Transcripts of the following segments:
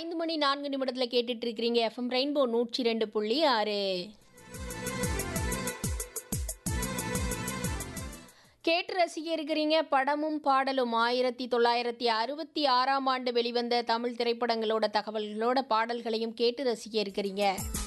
ஐந்து மணி நான்கு நிமிடத்தில் கேட்டுட்டு இருக்கிறீங்க எஃப்எம் ரெயின்போ நூற்றி ரெண்டு புள்ளி ஆறு கேட்டு ரசிக்க இருக்கிறீங்க படமும் பாடலும் ஆயிரத்தி தொள்ளாயிரத்தி அறுபத்தி ஆறாம் ஆண்டு வெளிவந்த தமிழ் திரைப்படங்களோட தகவல்களோட பாடல்களையும் கேட்டு ரசிக்க இருக்கிறீங்க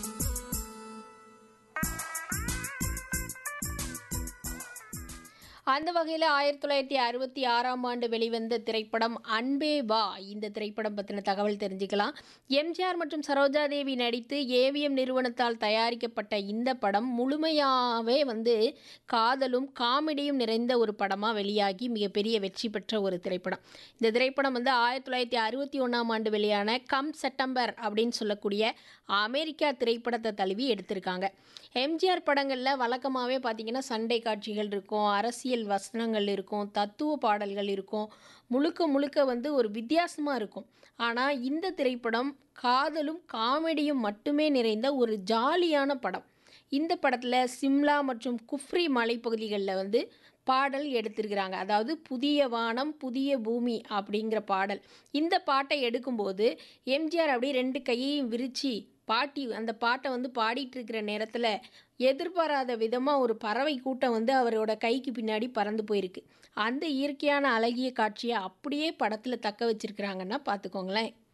அந்த வகையில் ஆயிரத்தி தொள்ளாயிரத்தி அறுபத்தி ஆறாம் ஆண்டு வெளிவந்த திரைப்படம் அன்பே வா இந்த திரைப்படம் பற்றின தகவல் தெரிஞ்சுக்கலாம் எம்ஜிஆர் மற்றும் சரோஜாதேவி நடித்து ஏவிஎம் நிறுவனத்தால் தயாரிக்கப்பட்ட இந்த படம் முழுமையாகவே வந்து காதலும் காமெடியும் நிறைந்த ஒரு படமாக வெளியாகி மிகப்பெரிய வெற்றி பெற்ற ஒரு திரைப்படம் இந்த திரைப்படம் வந்து ஆயிரத்தி தொள்ளாயிரத்தி அறுபத்தி ஒன்றாம் ஆண்டு வெளியான கம் செப்டம்பர் அப்படின்னு சொல்லக்கூடிய அமெரிக்கா திரைப்படத்தை தழுவி எடுத்திருக்காங்க எம்ஜிஆர் படங்களில் வழக்கமாகவே பார்த்தீங்கன்னா சண்டை காட்சிகள் இருக்கும் அரசியல் வசனங்கள் இருக்கும் தத்துவ பாடல்கள் இருக்கும் முழுக்க முழுக்க வந்து ஒரு வித்தியாசமாக இருக்கும் ஆனால் இந்த திரைப்படம் காதலும் காமெடியும் மட்டுமே நிறைந்த ஒரு ஜாலியான படம் இந்த படத்தில் சிம்லா மற்றும் குஃப்ரி மலைப்பகுதிகளில் வந்து பாடல் எடுத்திருக்கிறாங்க அதாவது புதிய வானம் புதிய பூமி அப்படிங்கிற பாடல் இந்த பாட்டை எடுக்கும்போது எம்ஜிஆர் அப்படியே ரெண்டு கையையும் விரித்து பாட்டி அந்த பாட்டை வந்து பாடிட்டு இருக்கிற நேரத்தில் எதிர்பாராத விதமாக ஒரு பறவை கூட்டம் வந்து அவரோட கைக்கு பின்னாடி பறந்து போயிருக்கு அந்த இயற்கையான அழகிய காட்சியை அப்படியே படத்தில் தக்க வச்சிருக்கிறாங்கன்னா பார்த்துக்கோங்களேன்